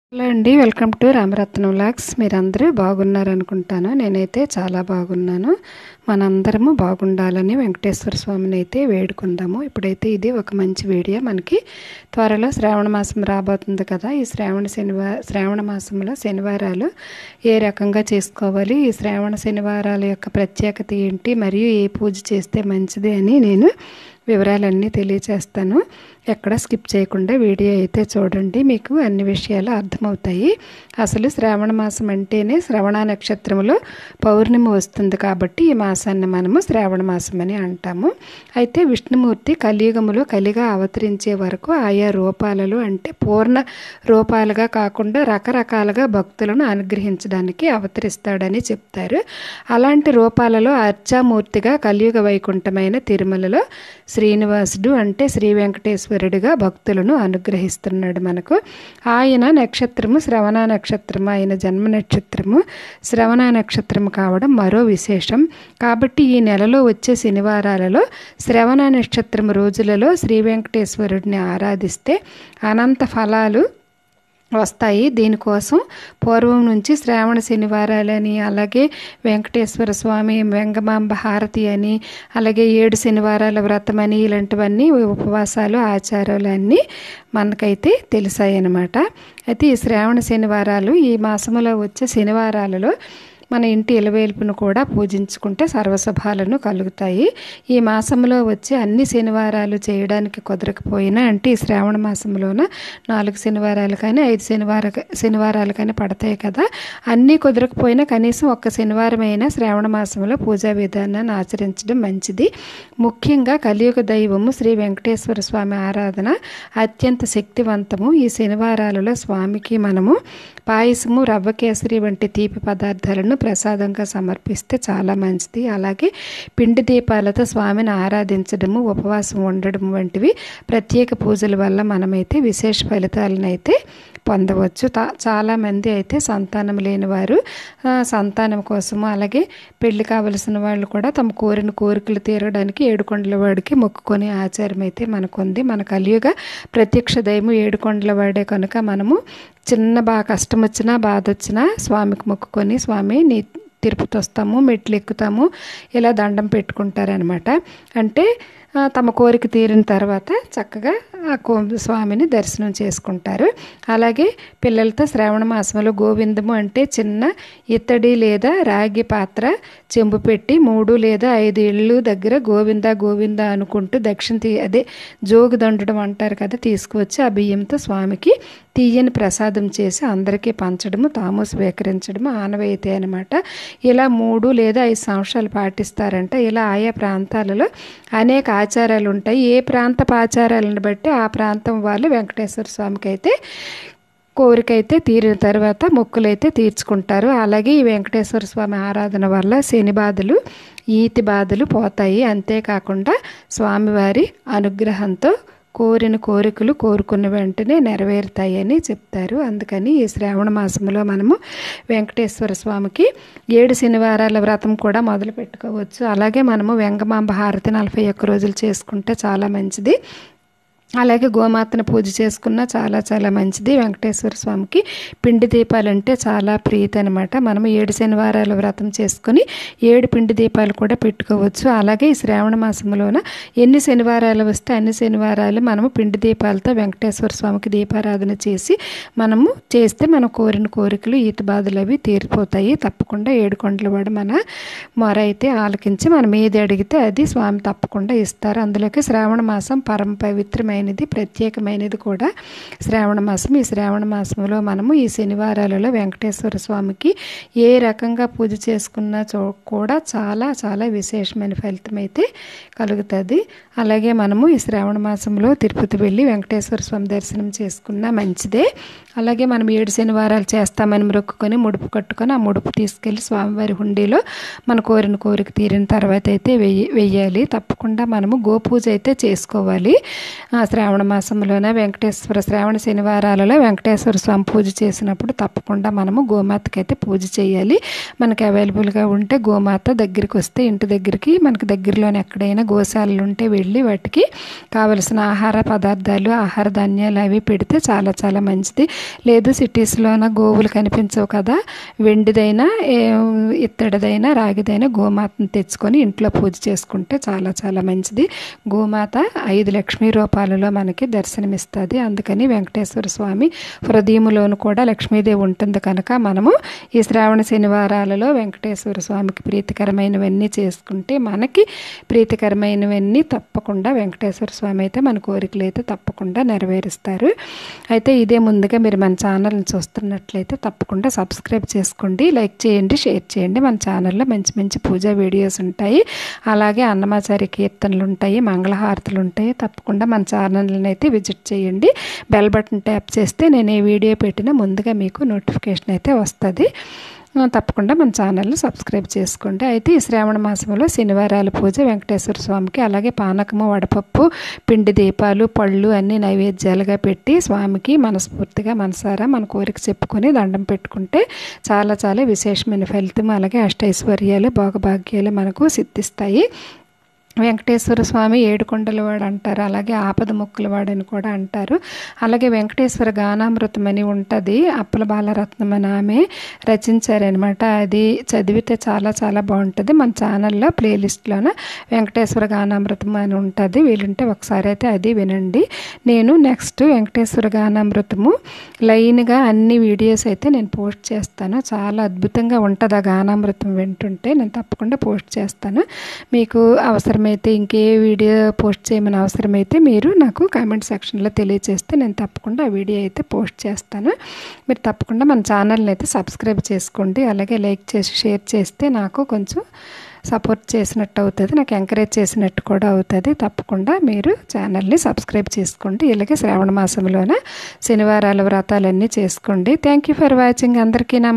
hello అండి welcome to Ramaratnam vlogs మీరందరూ బాగున్నారు అనుకుంటాను నేనైతే చాలా బాగున్నాను మనందరము బాగుండాలని వెంకటేశ్వర స్వామిని అయితే వేడుకుందాము ఇప్పుడైతే ఇది ఒక మంచి వీడియో మనకి త్వరలో శ్రావణ మాసం రాబోతుంది కదా ఈ శ్రావణ శనివార శ్రావణ మాసంలో శనివారాలు ఏ రకంగా చేసుకోవాలి ఈ శ్రావణ శనివారాల యొక్క ప్రత్యేకత ఏంటి మరియు ఏ పూజ చేస్తే మంచిది అని నేను వివరాలన్నీ తెలియచేస్తాను ఎక్కడ స్కిప్ చేయకుండా వీడియో అయితే చూడండి మీకు అన్ని విషయాలు అర్థమవుతాయి అసలు శ్రావణ మాసం అంటేనే శ్రవణ నక్షత్రంలో పౌర్ణమి వస్తుంది కాబట్టి ఈ మాసాన్ని మనము శ్రావణ మాసం అని అంటాము అయితే విష్ణుమూర్తి కలియుగములో కలిగా అవతరించే వరకు ఆయా రూపాలలో అంటే పూర్ణ రూపాలుగా కాకుండా రకరకాలుగా భక్తులను అనుగ్రహించడానికి అవతరిస్తాడని చెప్తారు అలాంటి రూపాలలో అర్చామూర్తిగా కలియుగ వైకుంఠమైన తిరుమలలో శ్రీనివాసుడు అంటే శ్రీ వెంకటేశ్వరుడిగా భక్తులను అనుగ్రహిస్తున్నాడు మనకు ఆయన నక్షత్రము శ్రవణ నక్షత్రము ఆయన జన్మ నక్షత్రము శ్రవణ నక్షత్రము కావడం మరో విశేషం కాబట్టి ఈ నెలలో వచ్చే శనివారాలలో శ్రవణ నక్షత్రం రోజులలో శ్రీ వెంకటేశ్వరుడిని ఆరాధిస్తే అనంత ఫలాలు వస్తాయి దీనికోసం పూర్వం నుంచి శ్రావణ శనివారాలని అలాగే వెంకటేశ్వర స్వామి వెంగమాంబ హారతి అని అలాగే ఏడు శనివారాల వ్రతం అని ఇలాంటివన్నీ ఉపవాసాలు ఆచారాలు అన్నీ మనకైతే తెలిసాయి అన్నమాట అయితే ఈ శ్రావణ శనివారాలు ఈ మాసంలో వచ్చే శనివారాలలో మన ఇంటి ఇలవేల్పును కూడా పూజించుకుంటే సర్వశుభాలను కలుగుతాయి ఈ మాసంలో వచ్చి అన్ని శనివారాలు చేయడానికి కుదరకపోయినా అంటే ఈ శ్రావణ మాసంలోన నాలుగు శనివారాలు కానీ ఐదు శనివార శనివారాలు కానీ పడతాయి కదా అన్నీ కుదరకపోయినా కనీసం ఒక్క శనివారం అయినా శ్రావణ మాసంలో పూజా విధానాన్ని ఆచరించడం మంచిది ముఖ్యంగా కలియుగ దైవము శ్రీ వెంకటేశ్వర స్వామి ఆరాధన అత్యంత శక్తివంతము ఈ శనివారాలలో స్వామికి మనము పాయసము రవ్వ కేసరి వంటి తీపి పదార్థాలను ప్రసాదంగా సమర్పిస్తే చాలా మంచిది అలాగే పిండి దీపాలతో స్వామిని ఆరాధించడము ఉపవాసం ఉండడం వంటివి ప్రత్యేక పూజల వల్ల మనమైతే విశేష ఫలితాలను అయితే పొందవచ్చు చాలామంది అయితే సంతానం లేని వారు సంతానం కోసము అలాగే పెళ్లి కావలసిన వాళ్ళు కూడా తమ కోరిన కోరికలు తీరడానికి ఏడుకొండల వాడికి మొక్కుకొని ఆచారం అయితే మనకుంది మన కలియుగ ప్రత్యక్ష దైవం ఏడుకొండల వాడే కనుక మనము చిన్న బాగా కష్టం వచ్చినా బాధ వచ్చినా స్వామికి మొక్కుకొని స్వామి నీ తిరుపతి వస్తాము మెట్లు ఎక్కుతాము ఇలా దండం పెట్టుకుంటారనమాట అంటే తమ కోరిక తీరిన తర్వాత చక్కగా ఆ కో స్వామిని దర్శనం చేసుకుంటారు అలాగే పిల్లలతో శ్రావణ మాసంలో గోవిందము అంటే చిన్న ఇత్తడి లేదా రాగి పాత్ర చెంబు పెట్టి మూడు లేదా ఐదు ఇళ్ళు దగ్గర గోవింద గోవింద అనుకుంటూ దక్షిణ తీ అదే జోగు దండడం అంటారు కదా తీసుకువచ్చి ఆ బియ్యంతో స్వామికి తీయని ప్రసాదం చేసి అందరికీ పంచడము తాము స్వీకరించడము ఆనవాయితీ అనమాట ఇలా మూడు లేదా ఐదు సంవత్సరాలు పాటిస్తారంట ఇలా ఆయా ప్రాంతాలలో అనేక ఆచారాలు ఉంటాయి ఏ ప్రాంతపు ఆచారాలను బట్టి ఆ ప్రాంతం వాళ్ళు వెంకటేశ్వర స్వామికి అయితే కోరికైతే తీరిన తర్వాత మొక్కులైతే తీర్చుకుంటారు అలాగే ఈ వెంకటేశ్వర స్వామి ఆరాధన వల్ల శని బాధలు ఈతి బాధలు పోతాయి అంతేకాకుండా స్వామివారి అనుగ్రహంతో కోరిన కోరికలు కోరుకున్న వెంటనే నెరవేరుతాయని చెప్తారు అందుకని ఈ శ్రావణ మాసంలో మనము వెంకటేశ్వర స్వామికి ఏడు శనివారాల వ్రతం కూడా మొదలు పెట్టుకోవచ్చు అలాగే మనము వెంగమాంబ హారతి నలభై ఒక్క రోజులు చేసుకుంటే చాలా మంచిది అలాగే గోమాతను పూజ చేసుకున్న చాలా చాలా మంచిది వెంకటేశ్వర స్వామికి పిండి దీపాలు అంటే చాలా ప్రీతి అనమాట మనం ఏడు శనివారాల వ్రతం చేసుకొని ఏడు పిండి దీపాలు కూడా పెట్టుకోవచ్చు అలాగే ఈ శ్రావణ మాసంలోన ఎన్ని శనివారాలు వస్తే అన్ని శనివారాలు మనము పిండి దీపాలతో వెంకటేశ్వర స్వామికి దీపారాధన చేసి మనము చేస్తే మన కోరిన కోరికలు ఈత బాధలు అవి తీరిపోతాయి తప్పకుండా ఏడుకొండల వాడు మన మొర అయితే ఆలకించి మనం ఏది అడిగితే అది స్వామి తప్పకుండా ఇస్తారు అందులోకి శ్రావణ మాసం పరమ పవిత్రమైన ప్రత్యేకమైనది ప్రత్యేకమైనది కూడా శ్రావణ మాసం ఈ శ్రావణ మాసంలో మనము ఈ శనివారాలలో వెంకటేశ్వర స్వామికి ఏ రకంగా పూజ చేసుకున్నా చో కూడా చాలా చాలా విశేషమైన ఫలితం అయితే కలుగుతుంది అలాగే మనము ఈ శ్రావణ మాసంలో తిరుపతి వెళ్ళి వెంకటేశ్వర స్వామి దర్శనం చేసుకున్నా మంచిదే అలాగే మనం ఏడు శనివారాలు చేస్తామని మొక్కుకొని ముడుపు కట్టుకొని ఆ ముడుపు తీసుకెళ్ళి స్వామివారి హుండీలో మన కోరిన కోరిక తీరిన తర్వాత అయితే వెయ్యి వెయ్యాలి తప్పకుండా మనము గోపూజ అయితే చేసుకోవాలి శ్రావణ మాసంలోన వెంకటేశ్వర శ్రావణ శనివారాలలో వెంకటేశ్వర స్వామి పూజ చేసినప్పుడు తప్పకుండా మనము గోమాతకి అయితే పూజ చేయాలి మనకి అవైలబుల్గా ఉంటే గోమాత దగ్గరికి వస్తే ఇంటి దగ్గరికి మనకి దగ్గరలోనే ఎక్కడైనా గోశాలలు ఉంటే వెళ్ళి వాటికి కావలసిన ఆహార పదార్థాలు ఆహార ధాన్యాలు అవి పెడితే చాలా చాలా మంచిది లేదు సిటీస్లోన గోవులు కనిపించవు కదా వెండిదైనా ఇత్తడిదైనా రాగిదైనా గోమాతను తెచ్చుకొని ఇంట్లో పూజ చేసుకుంటే చాలా చాలా మంచిది గోమాత ఐదు లక్ష్మీ రూపాలలో మనకి దర్శనమిస్తుంది అందుకని వెంకటేశ్వర స్వామి హృదయములోను కూడా లక్ష్మీదేవి ఉంటుంది కనుక మనము ఈ శ్రావణ శనివారాలలో వెంకటేశ్వర స్వామికి ప్రీతికరమైనవన్నీ చేసుకుంటే మనకి ప్రీతికరమైనవన్నీ తప్పకుండా వెంకటేశ్వర స్వామి అయితే మన కోరికలు అయితే తప్పకుండా నెరవేరుస్తారు అయితే ఇదే ముందుగా మీరు మన ఛానల్ని చూస్తున్నట్లయితే తప్పకుండా సబ్స్క్రైబ్ చేసుకోండి లైక్ చేయండి షేర్ చేయండి మన ఛానల్లో మంచి మంచి పూజా వీడియోస్ ఉంటాయి అలాగే అన్నమాచారి కీర్తనలు ఉంటాయి మంగళహారతులు ఉంటాయి తప్పకుండా మన ఛానల్ని అయితే విజిట్ చేయండి బెల్ బటన్ ట్యాప్ చేస్తే నేను ఏ వీడియో పెట్టినా ముందుగా మీకు నోటిఫికేషన్ అయితే వస్తుంది తప్పకుండా మన ఛానల్ని సబ్స్క్రైబ్ చేసుకోండి అయితే ఈ శ్రావణ మాసంలో శనివారాల పూజ వెంకటేశ్వర స్వామికి అలాగే పానకము వడపప్పు పిండి దీపాలు పళ్ళు అన్నీ నైవేద్యాలుగా పెట్టి స్వామికి మనస్ఫూర్తిగా మనసారా మన కోరిక చెప్పుకొని దండం పెట్టుకుంటే చాలా చాలా విశేషమైన ఫలితం అలాగే అష్టైశ్వర్యాలు భోగభాగ్యాలు మనకు సిద్ధిస్తాయి వెంకటేశ్వర స్వామి ఏడుకొండల వాడు అంటారు అలాగే ఆపద మొక్కుల వాడని కూడా అంటారు అలాగే వెంకటేశ్వర గానామృతం అని ఉంటుంది అప్పల బాలరత్నం అని ఆమె రచించారనమాట అది చదివితే చాలా చాలా బాగుంటుంది మన ఛానల్లో ప్లేలిస్ట్లోన వెంకటేశ్వర గానామృతం అని ఉంటుంది వీలుంటే ఒకసారి అయితే అది వినండి నేను నెక్స్ట్ వెంకటేశ్వర గానామృతము లైన్గా అన్ని వీడియోస్ అయితే నేను పోస్ట్ చేస్తాను చాలా అద్భుతంగా ఉంటుంది ఆ గానామృతం వింటుంటే నేను తప్పకుండా పోస్ట్ చేస్తాను మీకు అవసరం అవసరమైతే ఇంకే వీడియో పోస్ట్ చేయమని అవసరమైతే మీరు నాకు కామెంట్ సెక్షన్లో తెలియజేస్తే నేను తప్పకుండా ఆ వీడియో అయితే పోస్ట్ చేస్తాను మీరు తప్పకుండా మన ఛానల్ని అయితే సబ్స్క్రైబ్ చేసుకోండి అలాగే లైక్ చేసి షేర్ చేస్తే నాకు కొంచెం సపోర్ట్ చేసినట్టు అవుతుంది నాకు ఎంకరేజ్ చేసినట్టు కూడా అవుతుంది తప్పకుండా మీరు ఛానల్ని సబ్స్క్రైబ్ చేసుకోండి ఇలాగే శ్రావణ మాసంలోన శనివారాల వ్రతాలన్నీ చేసుకోండి థ్యాంక్ యూ ఫర్ వాచింగ్ అందరికీ